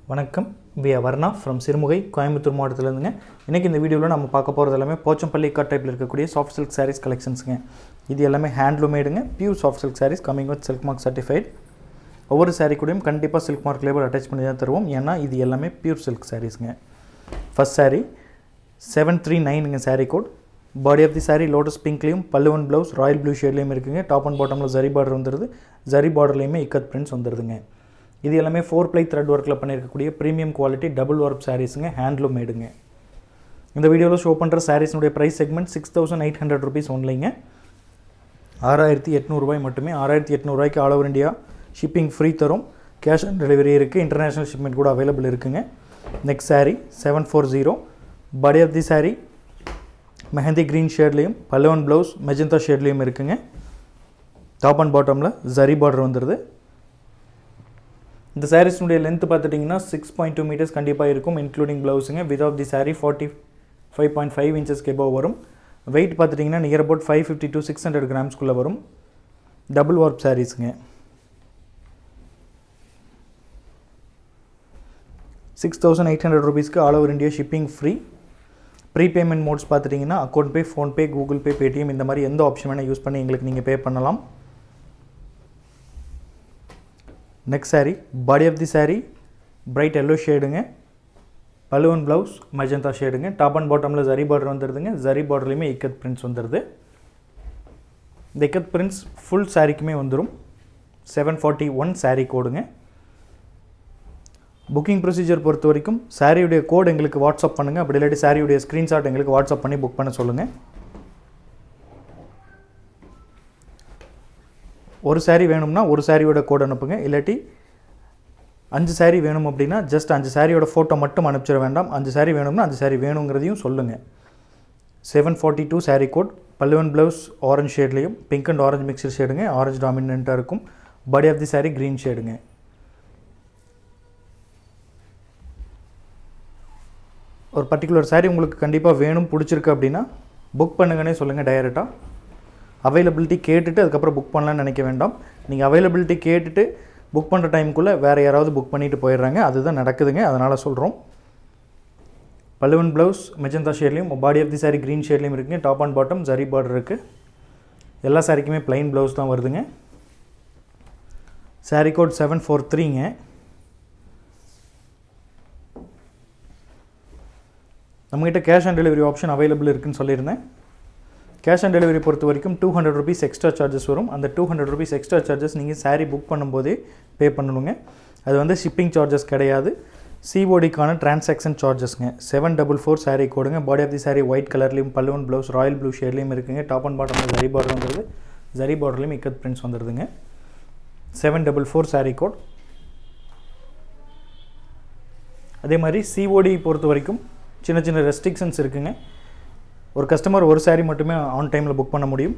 வணக்கம் we are Varna from Sirumugai Coimbatore மாவட்டத்திலேருந்துங்க இன்றைக்கி இந்த வீடியோவில் நம்ம பார்க்க போகிறது எல்லாமே போச்சம்பள்ளி கட் டைப்பில் இருக்கக்கூடிய சாஃப்ட் சில்க் சாரீஸ் கலெக்ஷன்ஸுங்க இது எல்லாமே ஹேண்ட்லூமேடுங்க pure soft silk saris coming with silk mark certified ஒவ்வொரு சாரீ கூடயும் கண்டிப்பாக சில்க் மார்க் லேபிள் அட்டாச் பண்ணி தான் தருவோம் ஏன்னா இது எல்லாமே பியூர் சில்க் சாரீஸுங்க ஃபஸ்ட் சாரீ செவன் த்ரீ நைனுங்க sari code body of the sari lotus பிங்க்லேயும் பல்லுவன் ப்ளவுஸ் ராயல் ப்ளூ ஷேட்லேயும் இருக்குங்க டாப் அண்ட் பாட்டமில் ஜரி பார்டர் வந்துடுது ஜரி பார்டர்லேயுமே இக்கத் பிரிண்ட்ஸ் வந்துடுதுங்க இது எல்லாமே ஃபோர் ப்ளை த்ரெட் ஒர்க்கில் பண்ணியிருக்கக்கூடிய ப்ரீமியம் குவாலிட்டி டபுள் ஒர்க் சாரீஸுங்க ஹேண்ட்லூம் மேடுங்க இந்த வீடியோவில் ஷோ பண்ணுற சாரீஸினுடைய price segment six thousand eight hundred rupees ஒன்லைங்க ஆறாயிரத்தி எட்நூறுபாய் மட்டுமே ஆறாயிரத்தி எட்நூறுபாய்க்கு all over India shipping free தரும் கேஷ் ஆன் டெலிவரி இருக்குது இன்டர்நேஷ்னல் ஷிப்மெண்ட் கூட அவைலபிள் இருக்குங்க next sari seven four zero body of the sari mehndi green ஷேட்லேயும் பல்லவன் ப்ளவுஸ் மெஜந்தா ஷேட்லேயும் இருக்குங்க டாப் அண்ட் பாட்டமில் ஜரி பார்டர் வந்துடுது இந்த சாரீஸ்னுடைய லென்த் பார்த்துட்டிங்கன்னா சிக்ஸ் பாயிண்ட் டூ மீட்டர்ஸ் கண்டிப்பாக இருக்கும் இன்க்ளூடிங் ப்ளவுஸுங்க width of the sari forty five point five inches above வரும் வெயிட் பார்த்துட்டிங்கன்னா near about five fifty to six hundred கிராம்ஸ்குள்ளே வரும் டபுள் ஒர்க் சாரீஸுங்க சிக்ஸ் தௌசண்ட் எயிட் ஹண்ட்ரட் ருபீஸ்க்கு all over India shipping free pre payment modes பார்த்துட்டிங்கன்னா account pay PhonePe Google Pay Paytm இந்த மாதிரி எந்த ஆப்ஷன் வேணால் யூஸ் பண்ணி எங்களுக்கு நீங்கள் பே பண்ணலாம் next sari body of the sari bright yellow ஷேடுங்க பலுவன் ப்ளவுஸ் மஜந்தா ஷேடுங்க டாப் அண்ட் பாட்டமில் ஜரி பார்டர் வந்துடுதுங்க ஜரி பார்டர்லேயுமே இக்கத் பிரிண்ட்ஸ் வந்துடுது இந்த இக்கத் பிரிண்ட்ஸ் ஃபுல் சாரீக்குமே வந்துடும் செவன் ஃபார்ட்டி ஒன் சாரீ கோடுங்க புக்கிங் ப்ரொசீஜர் பொறுத்த வரைக்கும் சாரியுடைய கோட் எங்களுக்கு வாட்ஸ்அப் பண்ணுங்கள் அப்படி இல்லாட்டி சாரியுடைய ஸ்க்ரீன்ஷாட் எங்களுக்கு வாட்ஸ்அப் பண்ணி புக் பண்ண சொல்லுங்கள் ஒரு சாரீ வேணும்னா ஒரு சாரியோட கோட் அனுப்புங்க இல்லாட்டி அஞ்சு சாரீ வேணும் அப்படின்னா ஜஸ்ட் அஞ்சு சாரியோட ஃபோட்டோ மட்டும் அனுப்பிச்சிட வேண்டாம் அஞ்சு சாரீ வேணும்னா அஞ்சு சாரீ வேணுங்கிறதையும் சொல்லுங்கள் seven forty two sari code பல்லுவன் ப்ளவுஸ் ஆரஞ்ச் ஷேட்லேயும் பிங்க் அண்ட் ஆரஞ்ச் மிக்சர் ஷேடுங்க ஆரஞ்ச் டாமினண்ட்டாக இருக்கும் body of the sari green ஷேடுங்க ஒரு பர்டிகுலர் சாரீ உங்களுக்கு கண்டிப்பாக வேணும் பிடிச்சிருக்கு அப்படின்னா புக் பண்ணுங்கன்னே சொல்லுங்கள் டைரெக்டாக அவைலபிலிட்டி கேட்டுட்டு அதுக்கப்புறம் புக் பண்ணலான்னு நினைக்க வேண்டாம் நீங்கள் அவைலபிலிட்டி கேட்டுட்டு புக் பண்ணுற டைமுக்குள்ளே வேறு யாராவது புக் பண்ணிவிட்டு போயிடுறாங்க அதுதான் நடக்குதுங்க அதனால் சொல்கிறோம் பல்லுவன் ப்ளவுஸ் மெஜந்தா ஷேட்லேயும் body of the sari green ஷேட்லேயும் இருக்குங்க top and bottom zari border இருக்குது எல்லா சாரிக்குமே ப்ளைன் ப்ளவுஸ் தான் வருதுங்க சாரீ கோட் செவன் ஃபோர் த்ரீங்க நம்மகிட்ட cash on delivery option available இருக்குன்னு சொல்லியிருந்தேன் கேஷ் ஆன் டெலிவரி பொறுத்த வரைக்கும் two hundred rupees extra charges வரும் அந்த two hundred rupees extra charges நீங்கள் சாரீ புக் பண்ணும்போதே பே பண்ணணுங்க அது வந்து ஷிப்பிங் சார்ஜஸ் கிடையாது சிஓடிக்கான டிரான்சாக்ஷன் சார்ஜஸ்ங்க செவன் டபுள் ஃபோர் சாரீ கோடுங்க body of the sari white கலர்லேயும் பல்லுவன் ப்ளவுஸ் ராயல் ப்ளூ ஷேட்லேயும் இருக்குங்க டாப் அண்ட் பாட்டமில் ஜரி பார்டர் வந்துடுது ஜரி பார்டர்லேயும் இக்கத் பிரிண்ட்ஸ் வந்துடுதுங்க seven double four sari code அதே மாதிரி சிஓடி பொறுத்த வரைக்கும் சின்ன சின்ன ரெஸ்ட்ரிக்ஷன்ஸ் இருக்குங்க ஒரு கஸ்டமர் ஒரு சாரீ மட்டுமே ஆன் டைமில் புக் பண்ண முடியும்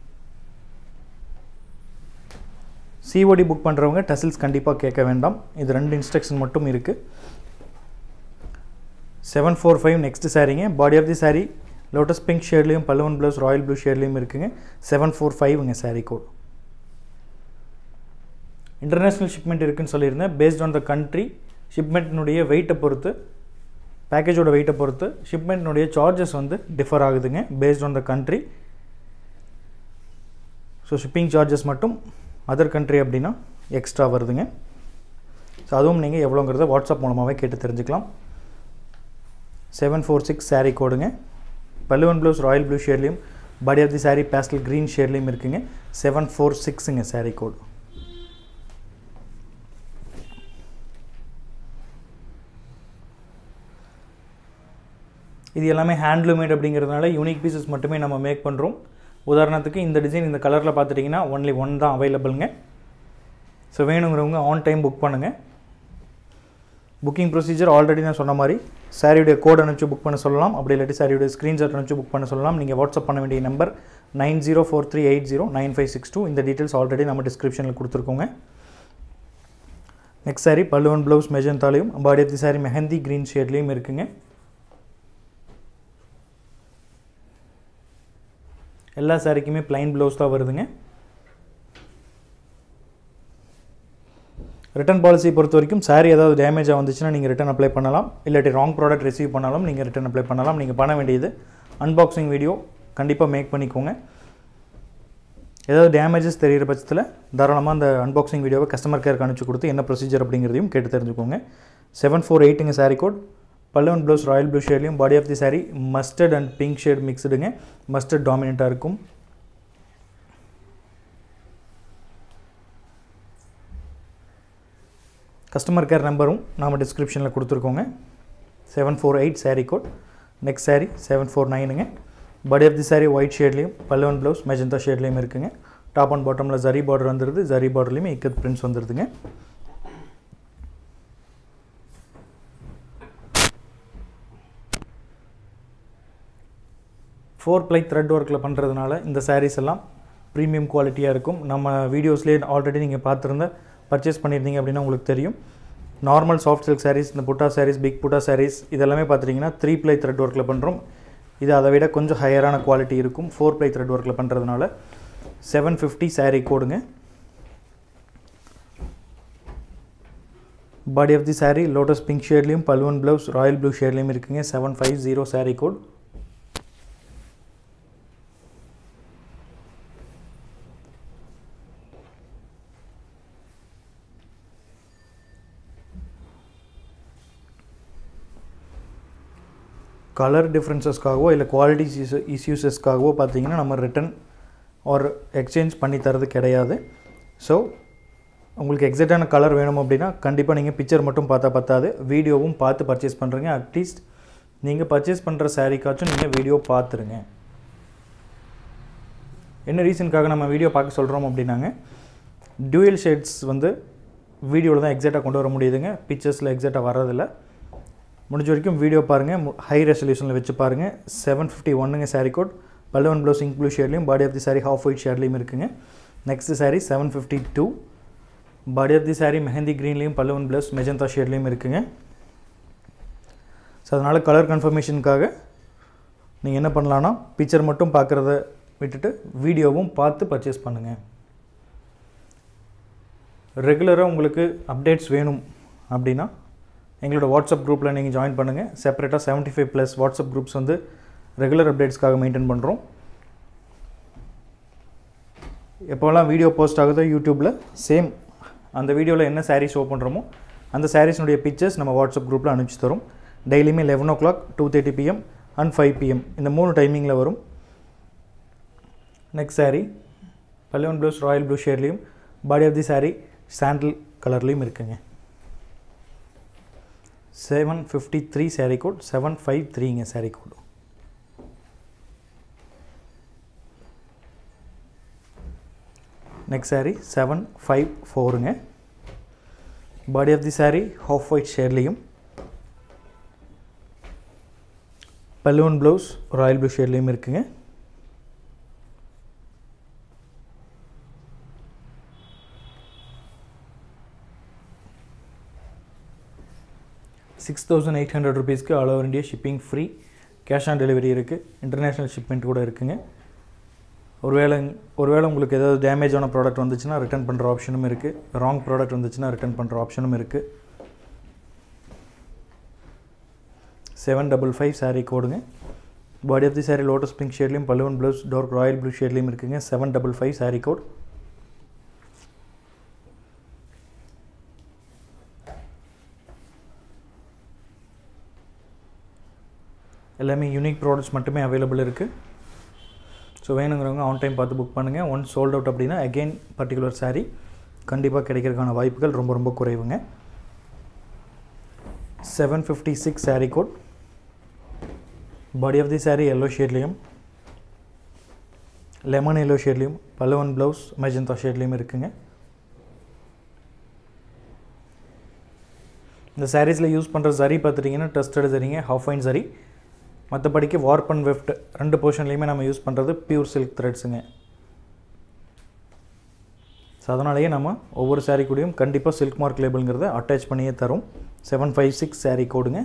சிஓடி புக் பண்ணுறவங்க டசில்ஸ் கண்டிப்பாக கேட்க வேண்டாம் இது ரெண்டு இன்ஸ்ட்ரக்ஷன் மட்டும் இருக்குது செவன் ஃபோர் ஃபைவ் நெக்ஸ்ட் சாரீங்க body of the sari lotus pink ஷேட்லேயும் பல்லுவன் ப்ளவுஸ் ராயல் ப்ளூ ஷேட்லேயும் இருக்குங்க செவன் ஃபோர் ஃபைவ்ங்க சாரீ கோட் இன்டர்நேஷ்னல் ஷிப்மெண்ட் இருக்குன்னு சொல்லியிருந்தேன் பேஸ்ட் ஆன் த கண்ட்ரி ஷிப்மெண்ட்டினுடைய வெயிட்டை பொறுத்து பேக்கேஜோட வெயிட்டை பொறுத்து ஷிப்மெண்ட்னுடைய சார்ஜஸ் வந்து டிஃபர் ஆகுதுங்க based on the country so shipping charges மட்டும் அதர் கண்ட்ரி அப்படின்னா எக்ஸ்ட்ரா வருதுங்க ஸோ அதுவும் நீங்கள் எவ்வளோங்கிறத வாட்ஸ்அப் மூலமாகவே கேட்டு தெரிஞ்சுக்கலாம் செவன் ஃபோர் சிக்ஸ் சாரீ கோடுங்க பல்லுவன் ப்ளவுஸ் ராயல் ப்ளூ ஷேட்லேயும் body of the sari pastel green ஷேட்லேயும் இருக்குங்க செவன் ஃபோர் சிக்ஸுங்க சாரீ கோடு இது எல்லாமே ஹேண்ட்லூமேட் அப்படிங்கிறதுனால யூனிக் பீசஸ் மட்டுமே நம்ம மேக் பண்ணுறோம் உதாரணத்துக்கு இந்த டிசைன் இந்த கலரில் பார்த்துட்டிங்கன்னா ஒன்லி ஒன் தான் அவைலபிளுங்க ஸோ வேணுங்கிறவங்க ஆன் டைம் புக் பண்ணுங்கள் புக்கிங் ப்ரொசீஜர் ஆல்ரெடி நான் சொன்ன மாதிரி சாரியுடைய கோட் அனுப்பிச்சு புக் பண்ண சொல்லலாம் அப்படி இல்லாட்டி சாரியுடைய ஸ்க்ரீன்ஷாட் அனுப்பிச்சு புக் பண்ண சொல்லலாம் நீங்கள் வாட்ஸ்அப் பண்ண வேண்டிய number nine zero four three eight zero nine five six two இந்த டீட்டெயில்ஸ் ஆல்ரெடி நம்ம டிஸ்கிரிப்ஷனில் கொடுத்துருக்கோங்க நெக்ஸ்ட் சாரி பல்லுவன் ப்ளவுஸ் மெஜந்தாலையும் body of the sari mehndi green ஷேட்லேயும் இருக்குங்க எல்லா சாரிக்குமே ப்ளைன் ப்ளவுஸ் தான் வருதுங்க ரிட்டன் பாலிசி பொறுத்த வரைக்கும் சாரீ ஏதாவது டேமேஜாக வந்துச்சுன்னா நீங்கள் ரிட்டன் அப்ளை பண்ணலாம் இல்லாட்டி ராங் ப்ராடக்ட் ரிசீவ் பண்ணாலும் நீங்கள் ரிட்டன் அப்ளை பண்ணலாம் நீங்கள் பண்ண வேண்டியது அன்பாக்சிங் வீடியோ கண்டிப்பாக மேக் பண்ணிக்கோங்க ஏதாவது டேமேஜஸ் தெரிகிற பட்சத்தில் தாராளமாக அந்த அன்பாக்சிங் வீடியோவை கஸ்டமர் கேருக்கு அனுப்பிச்சு கொடுத்து என்ன ப்ரொசீஜர் அப்படிங்கிறதையும் கேட்டு தெரிஞ்சுக்கோங்க செவன் ஃபோர் எயிட்டுங்க சாரீ கோட் பல்லவன் ப்ளவுஸ் ராயல் ப்ளூ ஷேட்லையும் body of the sari mustard and pink shade மிக்ஸ்டுங்க மஸ்டர்ட் டாமினண்ட்டாக இருக்கும் கஸ்டமர் கேர் நம்பரும் நாம் டிஸ்கிரிப்ஷனில் கொடுத்துருக்கோங்க seven four eight sari code next sari seven four நைனுங்க body of the sari white ஷேட்லேயும் பல்லவன் ப்ளவுஸ் மெஜந்தா ஷேட்லேயும் இருக்குங்க டாப் அண்ட் பாட்டமில் ஜரி பார்டர் வந்துடுது ஜரி பார்டர்லேயுமே இக்கத் பிரிண்ட்ஸ் வந்துடுதுங்க ஃபோர் ப்ளை த்ரெட் ஒர்க்கில் பண்ணுறதுனால இந்த சாரீஸ் எல்லாம் ப்ரீமியம் குவாலிட்டியாக இருக்கும் நம்ம வீடியோஸ்லேயே ஆல்ரெடி நீங்கள் பார்த்துருந்த பர்ச்சேஸ் பண்ணியிருந்தீங்க அப்படின்னா உங்களுக்கு தெரியும் நார்மல் சாஃப்ட் சில்க் சாரீஸ் இந்த புட்டா சாரீஸ் பிக் புட்டா சாரீஸ் இதெல்லாமே பார்த்துட்டிங்கன்னா த்ரீ ப்ளை த்ரெட் ஒர்க்கில் பண்ணுறோம் இது அதை விட கொஞ்சம் ஹையரான குவாலிட்டி இருக்கும் ஃபோர் ப்ளை த்ரெட் ஒர்க்கில் பண்ணுறதுனால செவன் ஃபிஃப்டி சாரீ கோடுங்க body of the sari lotus pink ஷேட்லேயும் பல்வன் ப்ளவுஸ் ராயல் ப்ளூ ஷேட்லேயும் இருக்குங்க seven five zero sari code colour டிஃப்ரென்சஸ்க்காகவோ இல்லை குவாலிட்டி இஷ்யூ இஷ்யூஸஸ்க்காகவோ பார்த்தீங்கன்னா நம்ம ரிட்டன் ஆர் எக்ஸ்சேஞ்ச் பண்ணி தரது கிடையாது ஸோ உங்களுக்கு எக்ஸாக்டான கலர் வேணும் அப்படின்னா கண்டிப்பாக நீங்கள் பிக்சர் மட்டும் பார்த்தா பத்தாது வீடியோவும் பார்த்து பர்ச்சேஸ் பண்ணுறீங்க அட்லீஸ்ட் நீங்கள் பர்ச்சேஸ் பண்ணுற சாரீக்காச்சும் நீங்கள் வீடியோ பார்த்துருங்க என்ன ரீசனுக்காக நம்ம வீடியோ பார்க்க சொல்கிறோம் அப்படின்னாங்க டியூயல் ஷேட்ஸ் வந்து வீடியோவில் தான் எக்ஸாக்டாக கொண்டு வர முடியுதுங்க பிக்சர்ஸில் எக்ஸாக்டாக வர்றதில்லை முடிஞ்ச வரைக்கும் வீடியோ பாருங்கள் ஹை ரெசல்யூஷனில் வச்சு பாருங்கள் செவன் ஃபிஃப்டி ஒன்றுங்க சாரீ கோட் பல்லுவன் ப்ளவுஸ் இங்க் ப்ளூ ஷேட்லையும் body of the sari half white ஷேட்லையும் இருக்குங்க next sari seven fifty two body of the sari mehndi க்ரீன்லேயும் பல்லுவன் ப்ளவுஸ் மெஜந்தா ஷேட்லேயும் இருக்குங்க ஸோ அதனால் கலர் கன்ஃபர்மேஷனுக்காக நீங்கள் என்ன பண்ணலான்னா பிக்சர் மட்டும் பார்க்குறத விட்டுட்டு வீடியோவும் பார்த்து பர்ச்சேஸ் பண்ணுங்கள் ரெகுலராக உங்களுக்கு அப்டேட்ஸ் வேணும் அப்படின்னா எங்களோட வாட்ஸ்அப் குரூப்பில் நீங்கள் ஜாயின் பண்ணுங்கள் செப்பரேட்டாக seventy five plus WhatsApp groups வந்து ரெகுலர் அப்டேட்ஸ்க்காக மெயின்டைன் பண்ணுறோம் எப்போல்லாம் வீடியோ போஸ்ட் ஆகுதோ யூடியூப்பில் சேம் அந்த வீடியோவில் என்ன சாரீ ஷோ பண்ணுறோமோ அந்த சாரீஸ்னுடைய பிக்சர்ஸ் நம்ம வாட்ஸ்அப் குரூப்பில் அனுப்பிச்சி தரும் டெய்லியுமே eleven o'clock two thirty PM and five PM இந்த மூணு டைமிங்கில் வரும் நெக்ஸ்ட் சாரீ பல்லுவன் ப்ளவுஸ் ராயல் ப்ளூ ஷேட்லேயும் body of the sari sandal கலர்லேயும் இருக்குங்க seven fifty three sari code seven five த்ரீங்க sari code next sari seven five ஃபோருங்க body of the sari half white ஷேட்லேயும் பலூன் ப்ளவுஸ் ராயல் ப்ளூ ஷேட்லேயும் இருக்குங்க சிக்ஸ் தௌசண்ட் எயிட் ஹண்ட்ரட் ருபீஸ்க்கு all over India shipping free cash on delivery இருக்குது இன்டர்நேஷ்னல் ஷிப்மெண்ட் கூட இருக்குங்க ஒருவேளை ஒருவேளை உங்களுக்கு ஏதாவது டேமேஜான ப்ராடக்ட் வந்துச்சுன்னா ரிட்டர்ன் பண்ணுற ஆப்ஷனும் இருக்குது ராங் ப்ராடக்ட் வந்துச்சுன்னா ரிட்டர்ன் பண்ணுற ஆப்ஷனும் இருக்குது செவன் டபுள் ஃபைவ் சாரீ கோடுங்க body of the sari lotus pink ஷேட்லேயும் பல்லுவன் ப்ளவுஸ் டார்க் ராயல் ப்ளூ ஷேட்லேயும் இருக்குங்க seven double five sari code எல்லாமே யூனிக் ப்ராடக்ட்ஸ் மட்டுமே அவைலபிள் இருக்குது ஸோ வேணுங்கிறவங்க ஆன் டைம் பார்த்து புக் பண்ணுங்கள் ஒன் சோல்ட் அவுட் அப்படின்னா அகெயின் பர்டிகுலர் சாரீ கண்டிப்பாக கிடைக்கிறதுக்கான வாய்ப்புகள் ரொம்ப ரொம்ப குறைவுங்க seven fifty six sari code body of the sari yellow ஷேட்லேயும் லெமன் எல்லோ ஷேட்லேயும் பல்லவன் ப்ளவுஸ் மெஜந்தா ஷேட்லேயும் இருக்குங்க இந்த சாரீஸில் யூஸ் பண்ணுற சரி பார்த்துட்டிங்கன்னா டெஸ்டட் சரிங்க ஹாஃப் ஃபைன் சரி மற்றபடிக்கு வார்ப் அண்ட் வெஃப்ட் ரெண்டு போர்ஷன்லேயுமே நம்ம யூஸ் பண்ணுறது பியூர் சில்க் த்ரெட்ஸுங்க ஸோ அதனாலேயே நம்ம ஒவ்வொரு சாரீ கூடயும் கண்டிப்பாக சில்க் மார்க் லேபிள்ங்கிறத அட்டாச் பண்ணியே தரும் செவன் ஃபைவ் சிக்ஸ் சாரீ கோடுங்க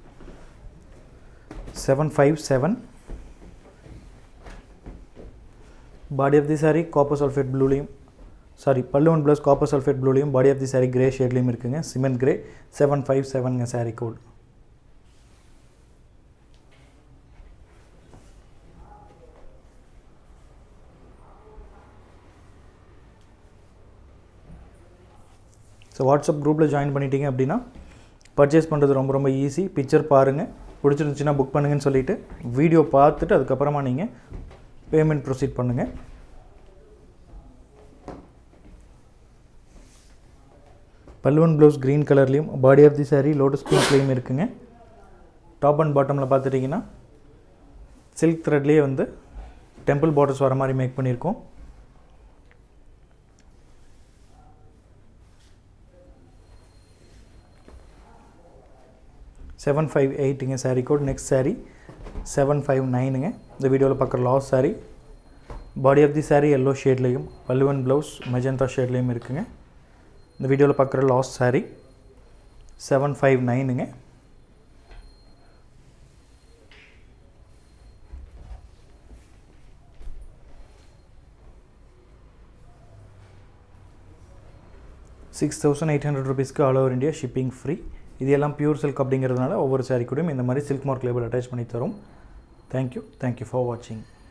seven five seven body of the sari copper sulphate ப்ளூலையும் சாரி பல்லு ஒன் ப்ளஸ் காப்பர் சல்ஃபேட் ப்ளூலையும் body of the sari grey ஷேட்லேயும் இருக்குங்க சிமெண்ட் கிரே செவன் ஃபைவ் செவனுங்க சாரி கோட் ஸோ வாட்ஸ்அப் குரூப்பில் ஜாயின் பண்ணிட்டீங்க அப்படின்னா பர்ச்சேஸ் பண்ணுறது ரொம்ப ரொம்ப ஈஸி பிக்சர் பாருங்கள் பிடிச்சிருந்துச்சின்னா புக் பண்ணுங்கன்னு சொல்லிவிட்டு வீடியோ பார்த்துட்டு அதுக்கப்புறமா நீங்கள் பேமெண்ட் ப்ரொசீட் பண்ணுங்கள் பல்லுவன் ப்ளவுஸ் க்ரீன் கலர்லேயும் body of the sari lotus பிங்க்லேயும் இருக்குங்க டாப் அண்ட் பாட்டமில் பார்த்துட்டிங்கன்னா சில்க் த்ரெட்லேயே வந்து டெம்பிள் பார்டர்ஸ் வர மாதிரி மேக் பண்ணியிருக்கோம் செவன் ஃபைவ் எயிட்டுங்க sari code next sari seven five நைனுங்க இந்த வீடியோவில் பார்க்குற last sari body of the sari yellow ஷேட்லேயும் பல்லுவன் ப்ளவுஸ் மெஜந்தா ஷேட்லேயும் இருக்குங்க இந்த வீடியோவில் பார்க்குற லாஸ் சாரீ செவன் ஃபைவ் நைனுங்க சிக்ஸ் தௌசண்ட் எயிட் ஹண்ட்ரட் ருபீஸ்க்கு all over India shipping free இது எல்லாம் பியூர் சில்க் அப்படிங்கிறதுனால ஒவ்வொரு சாரீ கூடயும் இந்த மாதிரி சில்க் மார்க் லேபிள் அட்டாச் பண்ணி தரும் தேங்க்யூ தேங்க்யூ ஃபார் வாட்சிங்